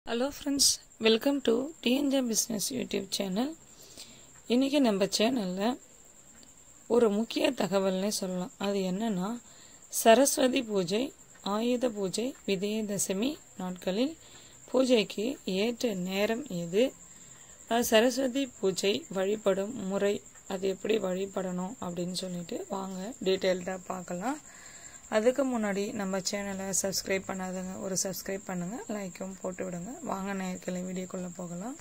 hello friends welcome to TNJ business YouTube channel இன்றைக்கி நம்ம சேனலில் ஒரு முக்கிய தகவல்னே சொல்லலாம் அது என்னன்னா சரஸ்வதி பூஜை ஆயுத பூஜை விஜயதசமி நாட்களில் பூஜைக்கு ஏற்ற நேரம் எது அஹ் சரஸ்வதி பூஜை வழிபடும் முறை அது எப்படி வழிபடணும் அப்படின்னு சொல்லிட்டு வாங்க டீட்டெயில்டாக பார்க்கலாம் அதுக்கு முன்னாடி நம்ம சேனலை சப்ஸ்கிரைப் பண்ணாதவங்க ஒரு சப்ஸ்கிரைப் பண்ணுங்கள் லைக்கும் போட்டு விடுங்க வாங்க நேர்களை வீடியோக்குள்ளே போகலாம்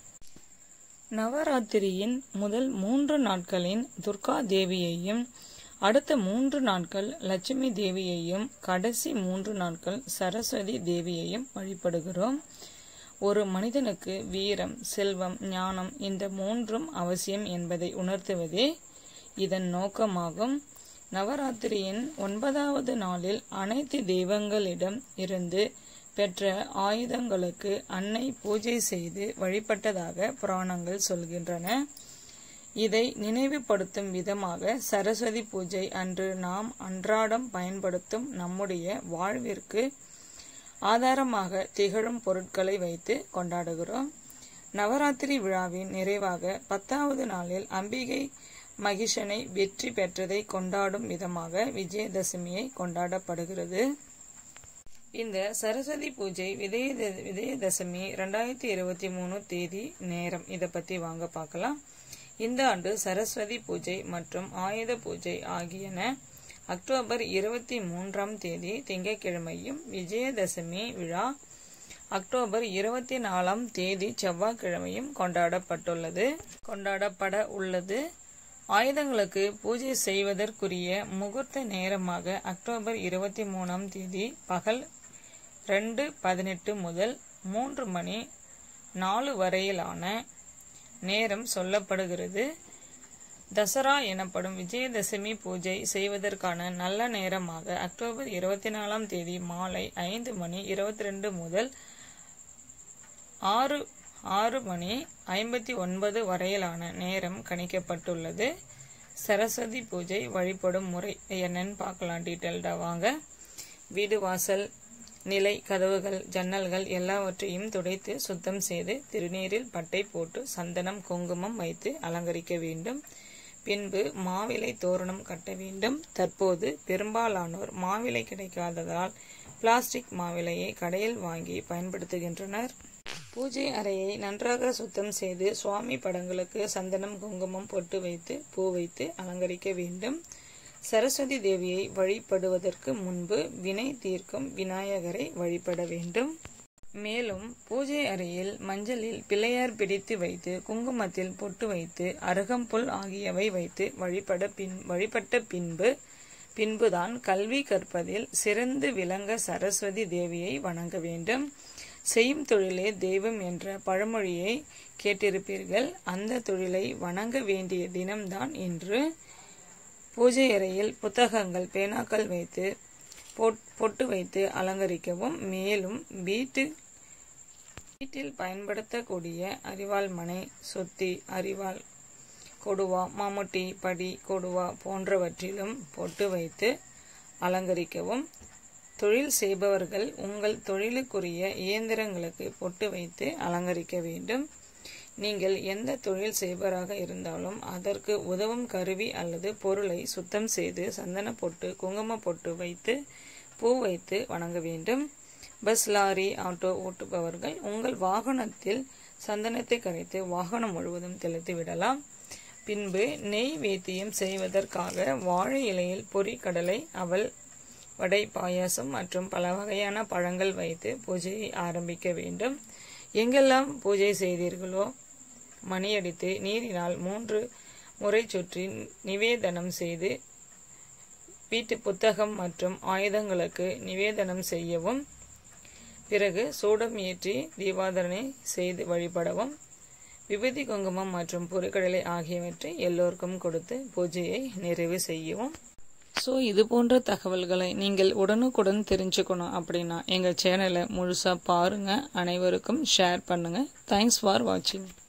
நவராத்திரியின் முதல் மூன்று நாட்களின் துர்கா தேவியையும் அடுத்த மூன்று நாட்கள் லட்சுமி தேவியையும் கடைசி மூன்று நாட்கள் சரஸ்வதி தேவியையும் வழிபடுகிறோம் ஒரு மனிதனுக்கு வீரம் செல்வம் ஞானம் இந்த மூன்றும் அவசியம் என்பதை உணர்த்துவதே இதன் நோக்கமாகும் நவராத்திரியின் ஒன்பதாவது நாளில் அனைத்து தெய்வங்களிடம் இருந்து பெற்ற ஆயுதங்களுக்கு அன்னை பூஜை செய்து வழிபட்டதாக புராணங்கள் சொல்கின்றன இதை நினைவுபடுத்தும் விதமாக சரஸ்வதி பூஜை அன்று நாம் அன்றாடம் பயன்படுத்தும் நம்முடைய வாழ்விற்கு ஆதாரமாக திகழும் பொருட்களை வைத்து கொண்டாடுகிறோம் நவராத்திரி விழாவின் நிறைவாக பத்தாவது நாளில் அம்பிகை மகிஷனை வெற்றி பெற்றதை கொண்டாடும் விதமாக விஜயதசமியை கொண்டாடப்படுகிறது இந்த சரஸ்வதி பூஜை விஜய விஜயதசமி ரெண்டாயிரத்தி இருபத்தி மூணு தேதி நேரம் இதை பத்தி வாங்க பார்க்கலாம் இந்த ஆண்டு சரஸ்வதி பூஜை மற்றும் ஆயுத பூஜை ஆகியன அக்டோபர் இருபத்தி மூன்றாம் தேதி திங்கட்கிழமையும் விஜயதசமி விழா அக்டோபர் இருபத்தி நாலாம் தேதி செவ்வாய்க்கிழமையும் கொண்டாடப்பட்டுள்ளது கொண்டாடப்பட உள்ளது ஆயுதங்களுக்கு பூஜை செய்வதற்குரிய முகூர்த்த நேரமாக அக்டோபர் இருபத்தி மூணாம் தேதி பகல் ரெண்டு பதினெட்டு முதல் மூன்று மணி நாலு வரையிலான நேரம் சொல்லப்படுகிறது தசரா எனப்படும் விஜயதசமி பூஜை செய்வதற்கான நல்ல நேரமாக அக்டோபர் இருபத்தி நாலாம் தேதி மாலை ஐந்து மணி இருபத்தி ரெண்டு முதல் ஆறு ஆறு மணி ஐம்பத்தி ஒன்பது வரையிலான நேரம் கணிக்கப்பட்டுள்ளது சரஸ்வதி பூஜை வழிபடும் முறை என்னன்னு பார்க்கலாம் டீட்டெயில்டாக வாங்க வீடு வாசல் நிலை கதவுகள் ஜன்னல்கள் எல்லாவற்றையும் துடைத்து சுத்தம் செய்து திருநீரில் பட்டை போட்டு சந்தனம் குங்குமம் வைத்து அலங்கரிக்க வேண்டும் பின்பு மாவிலை தோரணம் கட்ட வேண்டும் தற்போது பெரும்பாலானோர் மாவிலை கிடைக்காததால் பிளாஸ்டிக் மாவிலையை கடையில் வாங்கி பயன்படுத்துகின்றனர் பூஜை அறையை நன்றாக சுத்தம் செய்து சுவாமி படங்களுக்கு சந்தனம் குங்குமம் பொட்டு வைத்து பூ வைத்து அலங்கரிக்க வேண்டும் சரஸ்வதி தேவியை வழிபடுவதற்கு முன்பு வினை தீர்க்கும் விநாயகரை வழிபட வேண்டும் மேலும் பூஜை அறையில் மஞ்சளில் பிள்ளையார் பிடித்து வைத்து குங்குமத்தில் பொட்டு வைத்து அருகம்புல் ஆகியவை வைத்து வழிபட பின் வழிபட்ட பின்பு பின்புதான் கல்வி கற்பதில் சிறந்து விளங்க சரஸ்வதி தேவியை வணங்க வேண்டும் செய்யும் தொழிலே தெய்வம் என்ற பழமொழியை கேட்டிருப்பீர்கள் அந்த தொழிலை வணங்க வேண்டிய தினம்தான் இன்று பூஜை அறையில் புத்தகங்கள் பேனாக்கள் வைத்து பொட்டு வைத்து அலங்கரிக்கவும் மேலும் வீட்டு வீட்டில் பயன்படுத்தக்கூடிய அரிவாள் மனை சொத்தி அரிவாள் கொடுவா மாமுட்டி படி கொடுவா போன்றவற்றிலும் பொட்டு வைத்து அலங்கரிக்கவும் தொழில் செய்பவர்கள் உங்கள் தொழிலுக்குரிய இயந்திரங்களுக்கு பொட்டு வைத்து அலங்கரிக்க வேண்டும் நீங்கள் எந்த தொழில் செய்பவராக இருந்தாலும் அதற்கு உதவும் கருவி அல்லது பொருளை சுத்தம் செய்து சந்தன பொட்டு குங்கும பொட்டு வைத்து பூ வைத்து வணங்க வேண்டும் பஸ் லாரி ஆட்டோ ஓட்டுபவர்கள் உங்கள் வாகனத்தில் சந்தனத்தை கரைத்து வாகனம் முழுவதும் தெளித்து விடலாம் பின்பு நெய் வேத்தியம் செய்வதற்காக வாழை இலையில் பொறி கடலை அவல் வடை பாயாசம் மற்றும் பல வகையான பழங்கள் வைத்து பூஜையை ஆரம்பிக்க வேண்டும் எங்கெல்லாம் பூஜை செய்தீர்களோ மணியடித்து நீரினால் மூன்று முறை சுற்றி நிவேதனம் செய்து வீட்டு புத்தகம் மற்றும் ஆயுதங்களுக்கு நிவேதனம் செய்யவும் பிறகு சூடம் ஏற்றி தீபாதரணை செய்து வழிபடவும் விபூதி குங்குமம் மற்றும் பொருட்கடலை ஆகியவற்றை எல்லோருக்கும் கொடுத்து பூஜையை நிறைவு செய்யவும் ஸோ இது போன்ற தகவல்களை நீங்கள் உடனுக்குடன் தெரிஞ்சுக்கணும் அப்படின்னா எங்கள் சேனலை முழுசாக பாருங்கள் அனைவருக்கும் ஷேர் பண்ணுங்கள் தேங்க்ஸ் ஃபார் வாட்சிங்